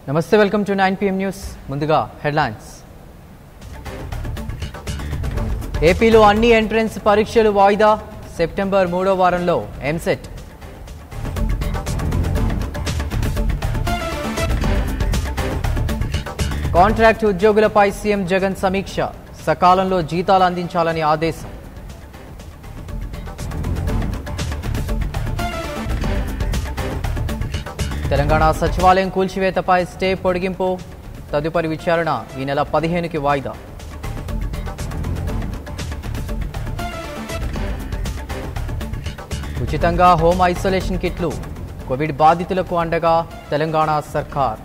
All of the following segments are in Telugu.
నమస్తే welcome to nine PM news ముందుగా హెడ్లైన్స్ ఏపీలో అన్ని ఎంట్రన్స్ పరీక్షలు వాయిదా సెప్టెంబర్ మూడో వారంలో ఎంసెట్ కాంట్రాక్ట్ ఉద్యోగులపై సీఎం జగన్ సమీక్ష సకాలంలో జీతాలు అందించాలని ఆదేశం తెలంగాణ సచివాలయం కూల్చివేతపై స్టే పొడిగింపు తదుపరి విచారణ ఈ నెల పదిహేనుకి వాయిదా ఉచితంగా హోమ్ ఐసోలేషన్ కిట్లు కోవిడ్ బాధితులకు అండగా తెలంగాణ సర్కార్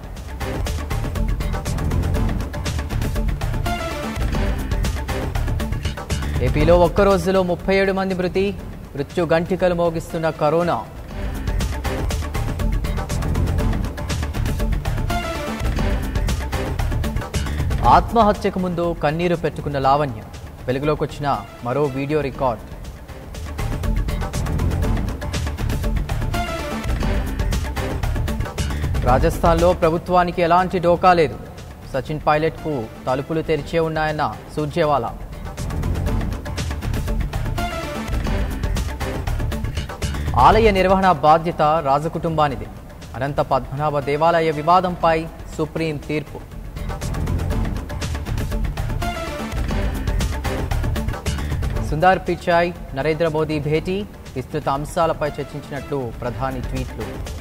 ఏపీలో ఒక్క రోజులో ముప్పై ఏడు మంది మృతి మృత్యు గంటికలు మోగిస్తున్న కరోనా ఆత్మహత్యకు ముందు కన్నీరు పెట్టుకున్న లావణ్య వెలుగులోకి వచ్చిన మరో వీడియో రికార్డ్ రాజస్థాన్లో ప్రభుత్వానికి ఎలాంటి డోకా లేదు సచిన్ పైలట్కు తలుపులు తెరిచే ఉన్నాయన్న సూర్జేవాలా ఆలయ నిర్వహణ బాధ్యత రాజకుటుంబానిది అనంత పద్మనాభ దేవాలయ వివాదంపై సుప్రీం తీర్పు సుందర్ పిచాయ్ నరేంద్ర మోదీ భేటీ విస్తృత అంశాలపై చర్చించినట్లు ప్రధాని ట్వీట్లు